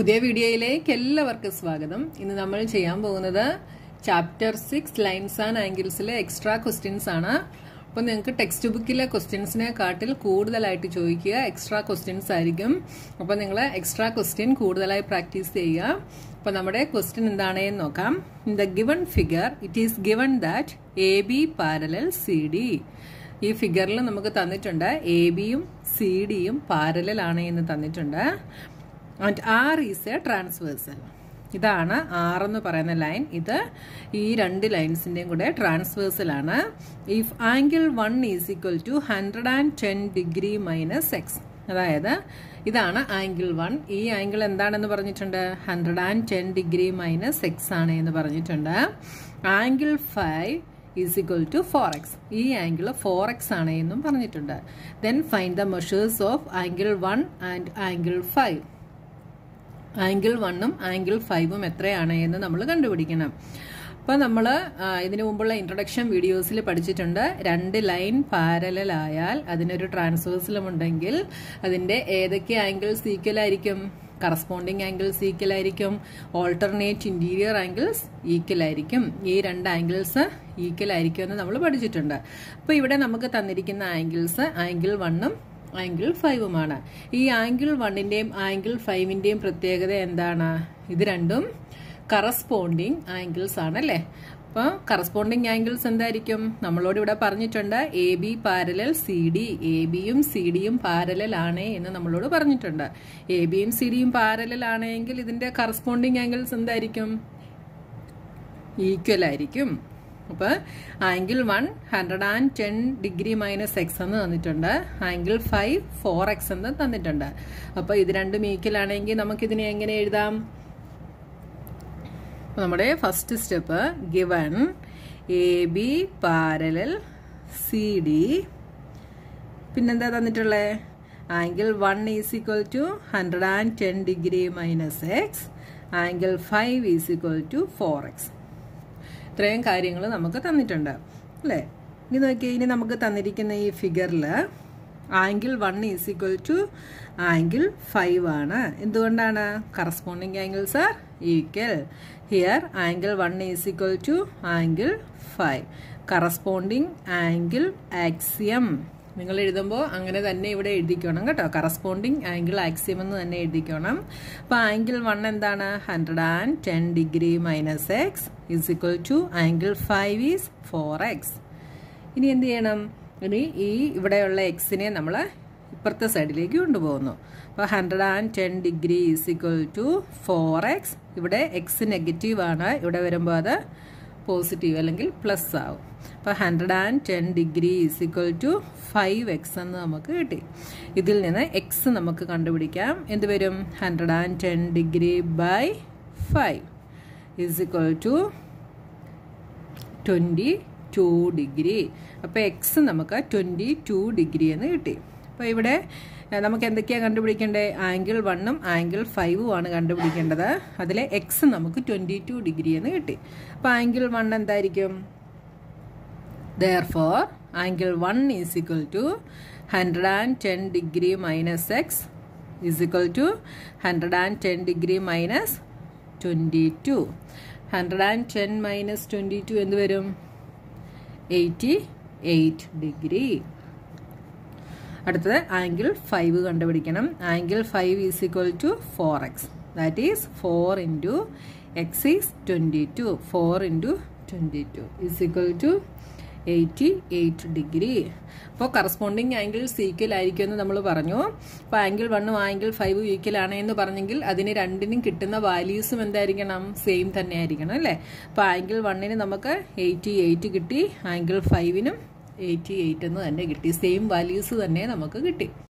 പുതിയ വീഡിയോയിലേക്ക് എല്ലാവർക്കും സ്വാഗതം ഇന്ന് നമ്മൾ ചെയ്യാൻ പോകുന്നത് ചാപ്റ്റർ സിക്സ് ലൈൻസ് ആൻഡ് ആംഗിൾസിലെ എക്സ്ട്രാ ക്വസ്റ്റ്യൻസ് ആണ് അപ്പോൾ നിങ്ങൾക്ക് ടെക്സ്റ്റ് ബുക്കിലെ ക്വസ്റ്റ്യൻസിനെ കാട്ടിൽ കൂടുതലായിട്ട് ചോദിക്കുക എക്സ്ട്രാ ക്വസ്റ്റ്യൻസ് ആയിരിക്കും അപ്പോൾ നിങ്ങൾ എക്സ്ട്രാ ക്വസ്റ്റ്യൻ കൂടുതലായി പ്രാക്ടീസ് ചെയ്യുക അപ്പോൾ നമ്മുടെ ക്വസ്റ്റ്യൻ എന്താണെന്ന് നോക്കാം in the given figure it is given that A B parallel C D ഈ ഫിഗറിൽ നമുക്ക് തന്നിട്ടുണ്ട് എ ബിയും സി ഡിയും പാരലൽ ആണ് എന്ന് തന്നിട്ടുണ്ട് and R is a transversal ഇതാണ് ആർ എന്ന് പറയുന്ന ലൈൻ ഇത് ഈ രണ്ട് ലൈൻസിൻ്റെയും കൂടെ ട്രാൻസ്വേഴ്സൽ ആണ് if angle one is equal to hundred and ten degree minus X അതായത് ഇതാണ് ആംഗിൾ വൺ ഈ ആംഗിൾ എന്താണെന്ന് പറഞ്ഞിട്ടുണ്ട് hundred and ten degree minus X ആണ് എന്ന് പറഞ്ഞിട്ടുണ്ട് angle five is equal to four X ഈ ആംഗിൾ ഫോർ എക്സ് ആണ് എന്നും പറഞ്ഞിട്ടുണ്ട് then find the measures of angle one and angle five angle വണ്ണും ആംഗിൾ ഫൈവും എത്രയാണ് എന്ന് നമ്മൾ കണ്ടുപിടിക്കണം അപ്പോൾ നമ്മൾ ഇതിനു മുമ്പുള്ള ഇൻട്രൊഡക്ഷൻ വീഡിയോസിൽ പഠിച്ചിട്ടുണ്ട് രണ്ട് ലൈൻ പാരലൽ ആയാൽ അതിനൊരു ട്രാൻസ്വേഴ്സലും ഉണ്ടെങ്കിൽ അതിൻ്റെ ഏതൊക്കെ ആംഗിൾസ് ഈക്വൽ ആയിരിക്കും കറസ്പോണ്ടിങ് ആംഗിൾസ് ഈക്വൽ ആയിരിക്കും ഓൾട്ടർനേറ്റ് ഇൻറ്റീരിയർ ആംഗിൾസ് ഈക്വൽ ആയിരിക്കും ഈ രണ്ട് ആംഗിൾസ് ഈക്വൽ ആയിരിക്കും എന്ന് നമ്മൾ പഠിച്ചിട്ടുണ്ട് അപ്പോൾ ഇവിടെ നമുക്ക് തന്നിരിക്കുന്ന ആംഗിൾസ് ആംഗിൾ വണ്ണും ആംഗിൾ ഫൈവുമാണ് ഈ ആംഗിൾ വണ്ണിൻ്റെയും ആംഗിൾ ഫൈവിൻ്റെയും പ്രത്യേകത എന്താണ് ഇത് രണ്ടും കറസ്പോണ്ടിങ് ആംഗിൾസ് ആണ് അല്ലേ അപ്പോൾ കറസ്പോണ്ടിങ് ആംഗിൾസ് എന്തായിരിക്കും നമ്മളോട് ഇവിടെ പറഞ്ഞിട്ടുണ്ട് A B parallel C D A ബിയും സി ഡിയും പാരലൽ ആണ് എന്ന് നമ്മളോട് പറഞ്ഞിട്ടുണ്ട് എ ബിയും സി ഡിയും പാരലൽ ആണെങ്കിൽ ഇതിന്റെ കറസ്പോണ്ടിങ് ആംഗിൾസ് എന്തായിരിക്കും ഈക്വൽ ആയിരിക്കും അപ്പോൾ angle one hundred and ten degree minus X എന്ന് തന്നിട്ടുണ്ട് ആംഗിൾ ഫൈവ് ഫോർ എക്സ് എന്ന് തന്നിട്ടുണ്ട് അപ്പോൾ ഇത് രണ്ടും ഈക്വൽ ആണെങ്കിൽ നമുക്കിതിനെ എങ്ങനെ എഴുതാം നമ്മുടെ first step given A B parallel C D പിന്നെന്താ തന്നിട്ടുള്ളത് angle one is equal to hundred and ten degree minus X angle five is equal to four X ഇത്രയും കാര്യങ്ങൾ നമുക്ക് തന്നിട്ടുണ്ട് അല്ലേ ഇനി നോക്കി ഇനി നമുക്ക് തന്നിരിക്കുന്ന ഈ ഫിഗറിൽ angle one is equal to angle five ആണ് എന്തുകൊണ്ടാണ് corresponding angles are equal here angle one is equal to angle five corresponding angle axiom നിങ്ങൾ എഴുതുമ്പോൾ അങ്ങനെ തന്നെ ഇവിടെ എഴുതിക്കണം കേട്ടോ കറസ്പോണ്ടിങ് ആംഗിൾ ആക്സിയം എന്ന് തന്നെ എഴുതിക്കണം അപ്പോൾ ആംഗിൾ വൺ എന്താണ് hundred and ten degree minus X is equal to angle five is four X ഇനി എന്ത് ചെയ്യണം ഇനി ഈ ഇവിടെയുള്ള എക്സിനെ നമ്മൾ ഇപ്പുറത്തെ സൈഡിലേക്ക് കൊണ്ടുപോകുന്നു അപ്പോൾ hundred and ten degree is equal to four x ഇവിടെ എക്സ് നെഗറ്റീവ് ആണ് ഇവിടെ വരുമ്പോൾ അത് പോസിറ്റീവ് അല്ലെങ്കിൽ പ്ലസ് ആവും അപ്പോൾ hundred and ten degree is equal to five x എന്ന് നമുക്ക് കിട്ടി ഇതിൽ നിന്ന് എക്സ് നമുക്ക് കണ്ടുപിടിക്കാം എന്ത് വരും hundred and ten degree by five is equal to twenty two degree അപ്പോൾ എക്സ് നമുക്ക് ട്വൻറ്റി ടു ഡിഗ്രി എന്ന് കിട്ടി അപ്പോൾ ഇവിടെ നമുക്ക് എന്തൊക്കെയാണ് കണ്ടുപിടിക്കേണ്ടത് ആംഗിൾ വണ്ണും ആംഗിൾ ഫൈവും ആണ് കണ്ടുപിടിക്കേണ്ടത് അതിലെ എക്സ് നമുക്ക് ട്വൻറ്റി ടു ഡിഗ്രി എന്ന് കിട്ടി അപ്പോൾ ആംഗിൾ വൺ എന്തായിരിക്കും therefore angle one is equal to hundred and ten degree minus X is equal to hundred and ten degree minus twenty two hundred and ten minus twenty two എന്ത് വരും eighty eight degree അടുത്തത് angle five കണ്ടുപിടിക്കണം angle five is equal to four x that is four into x is twenty two four into twenty two is equal to eighty eight degree അപ്പോൾ corresponding angle equal ആയിരിക്കും എന്ന് നമ്മൾ പറഞ്ഞു അപ്പോൾ angle വണ്ണും angle ഫൈവും equal ആണ് എന്ന് പറഞ്ഞെങ്കിൽ അതിന് രണ്ടിനും കിട്ടുന്ന വാല്യൂസും എന്തായിരിക്കണം സെയിം തന്നെ ആയിരിക്കണം അല്ലേ അപ്പോൾ ആംഗിൾ വണ്ണിന് നമുക്ക് എയ്റ്റി എയ്റ്റ് കിട്ടി ആംഗിൾ ഫൈവിനും എയ്റ്റി എയ്റ്റ് എന്ന് തന്നെ കിട്ടി സെയിം വാല്യൂസ് തന്നെ നമുക്ക് കിട്ടി